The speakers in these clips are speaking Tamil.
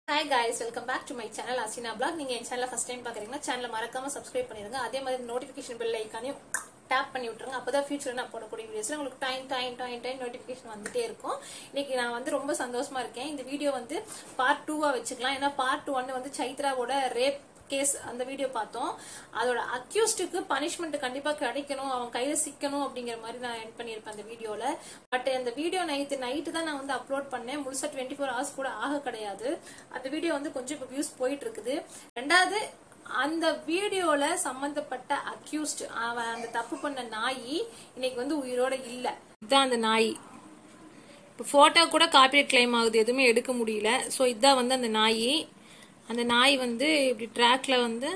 hi guys welcome back to my channel Asina blog நீங்க என் சேனலை ஃபர்ஸ்ட் டைம் பாக்குறீங்கன்னா சேனலை மறக்காம சப்ஸ்கிரைப் பண்ணிருங்க அதே மாதிரி நோட்டிபிகேஷன் பெல் ஐக்கானையும் டேப் பண்ணி விட்டுருங்க அப்பதான் ஃபியூச்சர்ல நான் போடக்கூடிய வீடியோஸ்ல உங்களுக்கு time time time time notification வந்துட்டே இருக்கும் இன்னைக்கு நான் வந்து ரொம்ப சந்தோஷமா இருக்கேன் இந்த வீடியோ வந்து பார்ட் டூவா வச்சுக்கலாம் ஏன்னா பார்ட் ஒன்னு வந்து சைத்ராவோட ரேப் கேஸ் அந்த வீடியோ பார்த்தோம் அதோட அக்யூஸ்டுக்கு பனிஷ்மெண்ட் கண்டிப்பா கிடைக்கணும் அவன் கையில சிக்கணும் அப்படிங்கிற மாதிரி நான் என் பண்ணியிருப்பேன் அந்த வீடியோல பட் அந்த வீடியோ நைட்டு நைட்டு தான் நான் வந்து அப்லோட் பண்ணேன் முழுசா டுவெண்ட்டி ஃபோர் ஹவர்ஸ் கூட ஆக கிடையாது அந்த வீடியோ வந்து கொஞ்சம் இப்போ வியூஸ் போயிட்டு இருக்குது ரெண்டாவது அந்த வீடியோல சம்பந்தப்பட்ட அக்யூஸ்ட் அவன் அந்த தப்பு பண்ண நாய் இன்னைக்கு வந்து உயிரோட இல்ல இதுதான் அந்த நாய் இப்போ ஃபோட்டோ கூட காப்பிரைட் கிளைம் ஆகுது எதுவுமே எடுக்க முடியல ஸோ இதான் வந்து அந்த நாய் அந்த நாய் வந்து இப்படி ட்ராக்ல வந்து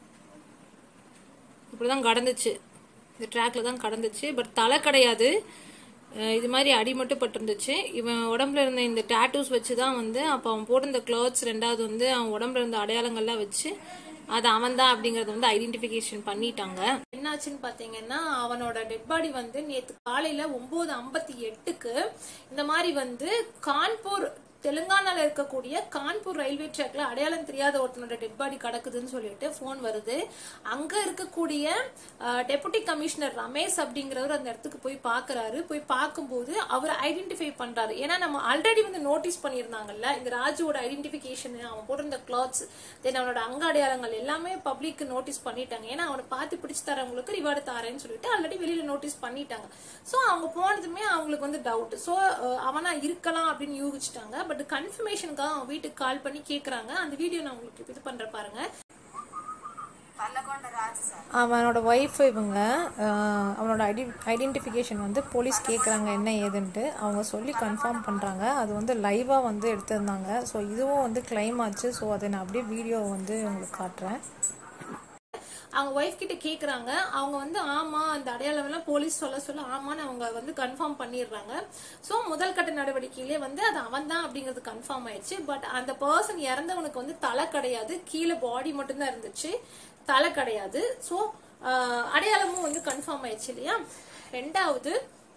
இப்படிதான் கடந்துச்சு இந்த ட்ராக்ல தான் கடந்துச்சு பட் தலை கிடையாது அஹ் இது மாதிரி அடி மட்டும் பட்டிருந்துச்சு இவன் உடம்புல இருந்த இந்த டேட்டூஸ் வச்சு தான் வந்து அப்போ அவன் போட்டிருந்த க்ளோத்ஸ் ரெண்டாவது வந்து அவன் உடம்புல இருந்த அடையாளங்கள்லாம் வச்சு அது அவன் தான் அப்படிங்கறத வந்து ஐடென்டிபிகேஷன் பண்ணிட்டாங்க என்னாச்சுன்னு பாத்தீங்கன்னா அவனோட டெட் பாடி வந்து நேத்து காலையில ஒன்பது ஐம்பத்தி எட்டுக்கு இந்த மாதிரி வந்து கான்பூர் தெலுங்கானால இருக்கக்கூடிய கான்பூர் ரயில்வே ட்ராக்ல அடையாளம் தெரியாத ஒருத்தனோட டெட் பாடி கிடக்குதுன்னு சொல்லிட்டு போன் வருது அங்க இருக்கக்கூடிய டெபுட்டி கமிஷனர் ரமேஷ் அப்படிங்கிறவர் அந்த இடத்துக்கு போய் பாக்குறாரு போய் பார்க்கும்போது அவர் ஐடென்டிஃபை பண்றாரு ஏன்னா நம்ம ஆல்ரெடி வந்து நோட்டீஸ் பண்ணியிருந்தாங்கல்ல இந்த ராஜுவோட ஐடென்டிபிகேஷன் அவன் போட்டிருந்த கிளாத்ஸ் தென் அவனோட அங்க அடையாளங்கள் எல்லாமே பப்ளிக் நோட்டீஸ் பண்ணிட்டாங்க ஏன்னா அவனை பார்த்து பிடிச்சு தரவங்களுக்கு ரிவார்டு தரேன்னு சொல்லிட்டு ஆல்ரெடி வெளியில நோட்டீஸ் பண்ணிட்டாங்க சோ அவங்க போனதுமே அவங்களுக்கு வந்து டவுட் சோ அவனா இருக்கலாம் அப்படின்னு யூகிச்சிட்டாங்க பட் கன்ஃபர்மேஷனுக்காக அவன் வீட்டுக்கு கால் பண்ணி கேக்குறாங்க அந்த வீடியோ நான் உங்களுக்கு இது பண்ற பாருங்க పల్లకొండ రాజు సార్ அவனோட ஒய்ஃப் இவங்க அஹ், அவனோட ஐடி ஐடென்டிஃபிகேஷன் வந்து போலீஸ் கேட்குறாங்க என்ன ஏதுன்ட்டு அவங்க சொல்லி கன்ஃபார்ம் பண்ணுறாங்க அது வந்து லைவாக வந்து எடுத்திருந்தாங்க ஸோ இதுவும் வந்து கிளைம் ஆச்சு ஸோ அதை நான் அப்படியே வீடியோ வந்து உங்களுக்கு காட்டுறேன் அவங்க ஒய்ஃப் கிட்ட கேக்குறாங்க அவங்க வந்து ஆமா அந்த அடையாளம் எல்லாம் போலீஸ் சொல்ல சொல்ல ஆமான்னு அவங்க வந்து கன்ஃபார்ம் பண்ணிடுறாங்க சோ முதல் கட்ட நடவடிக்கையிலே வந்து அது அவன் தான் அப்படிங்கிறது கன்ஃபார்ம் ஆயிடுச்சு பட் அந்த பர்சன் இறந்தவனுக்கு வந்து தலை கிடையாது கீழே பாடி மட்டும்தான் இருந்துச்சு தலை கிடையாது சோ அடையாளமும் வந்து கன்ஃபார்ம் ஆயிடுச்சு இல்லையா ரெண்டாவது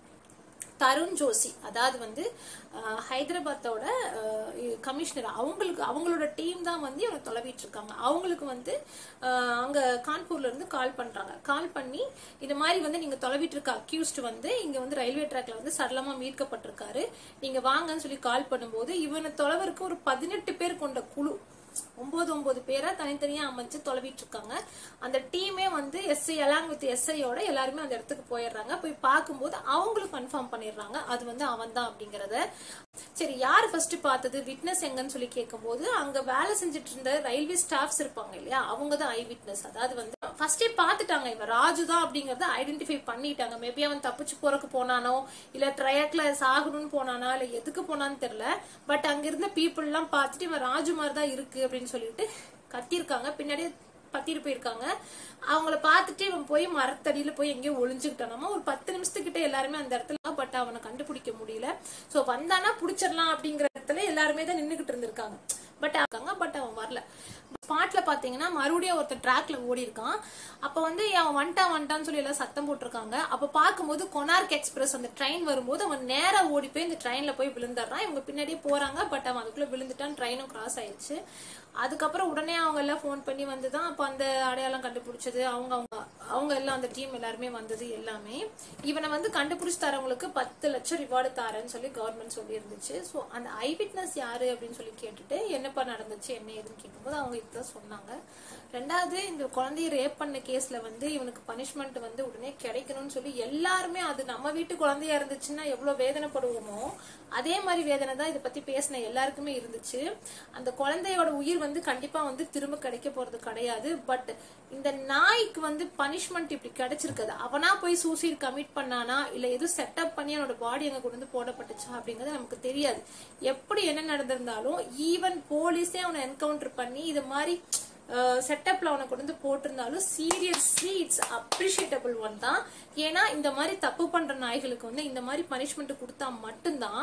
தருண் ஜோஷி அதாவது வந்து அஹ், ஹைதராபாத்தோட அஹ், கமிஷனர் அவங்களுக்கு அவங்களோட டீம் தான் வந்து இவனை தொலைவிட்டு இருக்காங்க அவங்களுக்கு வந்து அஹ், அங்க கான்பூர்ல இருந்து கால் பண்றாங்க கால் பண்ணி இது மாதிரி வந்து நீங்க தொலைவிட்டு இருக்க அக்யூஸ்ட் வந்து இங்க வந்து ரயில்வே ட்ராக்ல வந்து சடலமா மீட்கப்பட்டிருக்காரு நீங்க வாங்கன்னு சொல்லி கால் பண்ணும்போது இவனை தொலைவருக்கு ஒரு பதினெட்டு பேர் கொண்ட குழு ஒன்பது ஒன்பது பேரை தனித்தனியா அமைச்சு தொலைவிட்டு இருக்காங்க அந்த டீமே வந்து எஸ்ஐ அலாங் வித் எஸ்ஐயோட எல்லாருமே அந்த இடத்துக்கு போயிடுறாங்க போய் பார்க்கும்போது அவங்களும் கன்ஃபார்ம் பண்ணிடுறாங்க அது வந்து அவன் தான் அப்படிங்கறத சரி யார் ஃபர்ஸ்ட் பார்த்தது விட்னஸ் எங்கன்னு சொல்லி கேட்கும்போது அங்க வேலை செஞ்சுட்டு இருந்த ரயில்வே ஸ்டாஃப்ஸ் இருப்பாங்க இல்லையா அவங்க தான் ஐ விட்னஸ் அதாவது வந்து ஃபர்ஸ்டே பார்த்துட்டாங்க இவன் ராஜு தான் அப்படிங்கறத ஐடென்டிஃபை பண்ணிட்டாங்க மேபி அவன் தப்பிச்சு போறக்கு போனானோ இல்ல ட்ரையாக்ல சாகணும்னு போனானா இல்ல எதுக்கு போனான்னு தெரியல பட் அங்க இருந்த பீப்புள் எல்லாம் பார்த்துட்டு இவன் ராஜு மாதிரி தான் இருக்கு அப்படின்னு சொல்லிட்டு கத்திருக்காங்க பின்னாடியே பத்திட்டு போயிருக்காங்க அவங்கள பார்த்துட்டு இவன் போய் மரத்தடியில போய் எங்கேயோ ஒளிஞ்சுக்கிட்டானாமா ஒரு பத்து நிமிஷத்துக்கிட்ட எல்லாருமே அந்த இடத்துல பட் அவனை கண்டுபிடிக்க முடியல சோ வந்தானா புடிச்சிடலாம் அப்படிங்கிற இடத்துல எல்லாருமே தான் நின்னுகிட்டு இருந்திருக்காங்க பட் இருக்காங்க பட் அவன் வரல ஸ்பாட்ல பாத்தீங்கன்னா மறுபடியும் ஒருத்தர் ட்ராக்ல ஓடி இருக்கான் அப்ப வந்து அவன் வந்துட்டான் வந்துட்டான்னு சொல்லி எல்லாம் சத்தம் போட்டிருக்காங்க அப்ப பார்க்கும்போது கொனார்க் எக்ஸ்பிரஸ் அந்த ட்ரெயின் வரும்போது அவன் நேரா ஓடி போய் இந்த ட்ரெயின்ல போய் விழுந்துடுறான் இவங்க பின்னாடியே போறாங்க பட் அவன் அதுக்குள்ள விழுந்துட்டான் ட்ரெயினும் கிராஸ் ஆயிடுச்சு அதுக்கப்புறம் உடனே அவங்க எல்லாம் ஃபோன் பண்ணி வந்துதான் அப்ப அந்த அடையாளம் கண்டுபிடிச்சது அவங்க அவங்க அவங்க எல்லாம் அந்த டீம் எல்லாருமே வந்தது எல்லாமே இவனை வந்து கண்டுபிடிச்சு தரவங்களுக்கு பத்து லட்சம் ரிவார்டு தாரேன்னு சொல்லி கவர்மெண்ட் சொல்லி இருந்துச்சு ஸோ அந்த ஐ விட்னஸ் யாரு அப்படின்னு சொல்லி கேட்டுட்டு என்னப்பா நடந்துச்சு என்ன ஏதுன்னு கேட்கும்போது அவங்க இதுதான் சொன்னாங்க ரெண்டாவது இந்த குழந்தைய ரேப் பண்ண கேஸ்ல வந்து இவனுக்கு பனிஷ்மெண்ட் வந்து உடனே கிடைக்கணும்னு சொல்லி எல்லாருமே அது நம்ம வீட்டு குழந்தையா இருந்துச்சுன்னா எவ்வளவு வேதனைப்படுவோமோ அதே மாதிரி வேதனை தான் இதை பத்தி பேசின எல்லாருக்குமே இருந்துச்சு அந்த குழந்தையோட உயிர் வந்து கண்டிப்பா வந்து திரும்ப கிடைக்க போறது கிடையாது பட் இந்த நாய்க்கு வந்து பனிஷ்மெண்ட் இப்படி கிடைச்சிருக்குது அவனா போய் சூசைட் கமிட் பண்ணானா இல்ல எதுவும் செட்டப் பண்ணி அவனோட பாடி அங்க கொண்டு வந்து போடப்பட்டுச்சா அப்படிங்கறது நமக்கு தெரியாது எப்படி என்ன நடந்திருந்தாலும் ஈவன் போலீஸே அவனை என்கவுண்டர் பண்ணி இது மாதிரி செட்டப்ல அவனை கொண்டு வந்து போட்டிருந்தாலும் சீரியஸ்லி இட்ஸ் அப்ரிஷியேட்டபிள் ஒன் தான் ஏன்னா இந்த மாதிரி தப்பு பண்ற நாய்களுக்கு வந்து இந்த மாதிரி பனிஷ்மெண்ட் கொடுத்தா மட்டும்தான்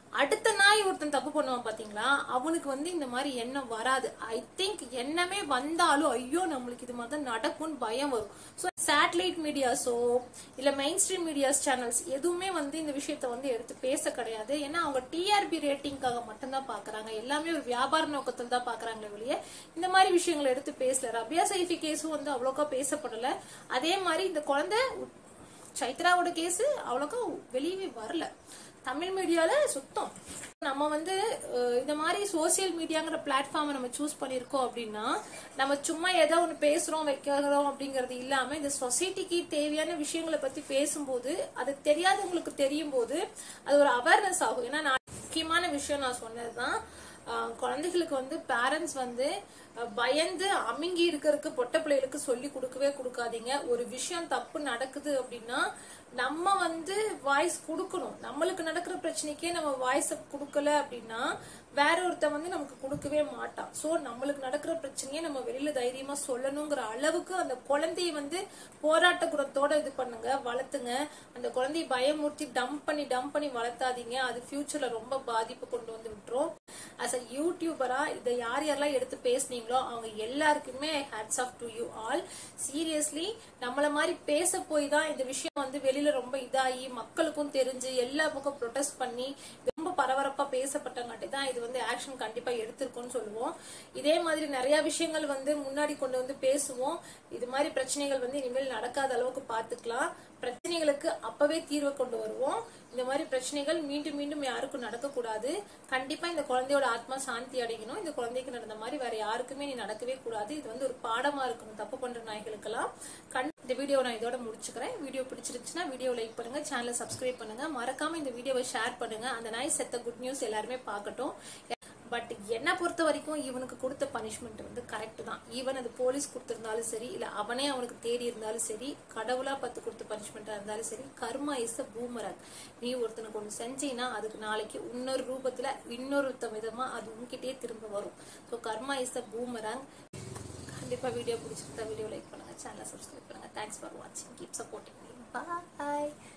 அடுத்த நாய் ஒருத்தன் தப்பு பண்ணுவான் பாத்தீங்களா அவனுக்கு வந்து இந்த மாதிரி எண்ணம் வராது ஐ திங்க் எண்ணமே வந்தாலும் ஐயோ நம்மளுக்கு இது மாதிரி தான் நடக்கும்னு பயம் வரும் ஸோ சேட்டலைட் மீடியாஸோ இல்ல மெயின் ஸ்ட்ரீம் மீடியாஸ் சேனல்ஸ் எதுவுமே வந்து இந்த விஷயத்த வந்து எடுத்து பேச கிடையாது ஏன்னா அவங்க டிஆர்பி ரேட்டிங்காக மட்டும்தான் பாக்குறாங்க எல்லாமே ஒரு வியாபார நோக்கத்தில் தான் பாக்குறாங்களே வெளியே இந்த மாதிரி விஷயங்களை எடுத்து பேசல ரபியா சைஃபி கேஸும் வந்து அவ்வளோக்கா பேசப்படல அதே மாதிரி இந்த குழந்தை சைத்ராவோட கேஸ் அவ்வளோக்கா வெளியவே வரல தமிழ் மீடியால சுத்தம் நம்ம வந்து அஹ், இந்த மாதிரி சோசியல் மீடியாங்கிற பிளாட்ஃபார்மை நம்ம சூஸ் பண்ணியிருக்கோம் அப்படின்னா நம்ம சும்மா ஏதோ ஒன்று பேசுறோம் வைக்கிறோம் அப்படிங்கிறது இல்லாம இந்த சொசைட்டிக்கு தேவையான விஷயங்களை பத்தி பேசும்போது அது தெரியாதவங்களுக்கு தெரியும் போது அது ஒரு அவேர்னஸ் ஆகும் ஏன்னா நான் முக்கியமான விஷயம் நான் சொன்னதுதான் ஆஹ் குழந்தைகளுக்கு வந்து பேரண்ட்ஸ் வந்து அஹ், பயந்து அமுங்கி இருக்கிறதுக்கு பொட்ட பிள்ளைகளுக்கு சொல்லி கொடுக்கவே கொடுக்காதீங்க ஒரு விஷயம் தப்பு நடக்குது அப்படின்னா நம்ம வந்து வாய்ஸ் கொடுக்கணும் நம்மளுக்கு நடக்கிற பிரச்சனைக்கே நம்ம வாய்ஸ் கொடுக்கல அப்படின்னா வேற ஒருத்தன் வந்து நமக்கு கொடுக்கவே மாட்டான் சோ நம்மளுக்கு நடக்கிற பிரச்சனையை நம்ம வெளியில தைரியமா சொல்லணுங்கிற அளவுக்கு அந்த குழந்தைய வந்து போராட்ட குணத்தோட இது பண்ணுங்க வளர்த்துங்க அந்த குழந்தைய பயமுறுத்தி டம்ப் பண்ணி டம்ப் பண்ணி வளர்த்தாதீங்க அது ஃபியூச்சர்ல ரொம்ப பாதிப்பு கொண்டு வந்து விட்டுரும் அஸ் அ யூடியூபரா இதை யார் யாரெல்லாம் எடுத்து பேசுனீங்களோ அவங்க எல்லாருக்குமே hats off to you all seriously நம்மள மாதிரி பேச போய் தான் இந்த விஷயம் வந்து வெளியில ரொம்ப இதாகி மக்களுக்கும் தெரிஞ்சு எல்லா பக்கம் ப்ரொடெஸ்ட் பண்ணி ரொம்ப பரபரப்பா பேசப்பட்டங்காட்டி தான் இது வந்து ஆக்ஷன் கண்டிப்பா எடுத்திருக்கோம்னு சொல்லுவோம் இதே மாதிரி நிறைய விஷயங்கள் வந்து முன்னாடி கொண்டு வந்து பேசுவோம் இது மாதிரி பிரச்சனைகள் வந்து இனிமேல் நடக்காத அளவுக்கு பாத்துக்கலாம் பிரச்சனைகளுக்கு அப்பவே தீர்வு கொண்டு வருவோம் இந்த மாதிரி பிரச்சனைகள் மீண்டும் மீண்டும் யாருக்கும் நடக்கக்கூடாது கண்டிப்பா இந்த குழந்தையோட ஆத்மா சாந்தி அடையணும் இந்த குழந்தைக்கு நடந்த மாதிரி வேற யாருக்குமே நீ நடக்கவே கூடாது இது வந்து ஒரு பாடமா இருக்கணும் தப்பு பண்ற நாய்களுக்கெல்லாம் கண் இந்த வீடியோ நான் இதோட முடிச்சுக்கிறேன் வீடியோ பிடிச்சிருச்சுன்னா வீடியோ லைக் பண்ணுங்க சேனலை சப்ஸ்கிரைப் பண்ணுங்க மறக்காம இந்த வீடியோவை ஷேர் பண்ணுங்க அந்த நாய் செத்த குட் நியூஸ் எல்லாருமே பார்க்கட்டும் பட் என்ன பொறுத்த வரைக்கும் இவனுக்கு கொடுத்த பனிஷ்மெண்ட் வந்து கரெக்ட் தான் ஈவன் அது போலீஸ் கொடுத்திருந்தாலும் சரி இல்ல அவனே அவனுக்கு தேடி இருந்தாலும் சரி கடவுளா பத்து கொடுத்த பனிஷ்மெண்டா இருந்தாலும் சரி கர்மா இஸ் அ பூமரங் நீ ஒருத்தனுக்கு ஒன்று செஞ்சீன்னா அதுக்கு நாளைக்கு இன்னொரு ரூபத்துல இன்னொரு விதமா அது உன்கிட்டயே திரும்ப வரும் ஸோ கர்மா இஸ் அ பூமரங் கண்டிப்பா வீடியோ பிடிச்சிருந்தா வீடியோ லைக் பண்ணுங்க சேனலை சப்ஸ்கிரைப் பண்ணுங்க தேங்க்ஸ் ஃபார் வாட்சிங் கீப் சப்போர்ட்டிங் பாய்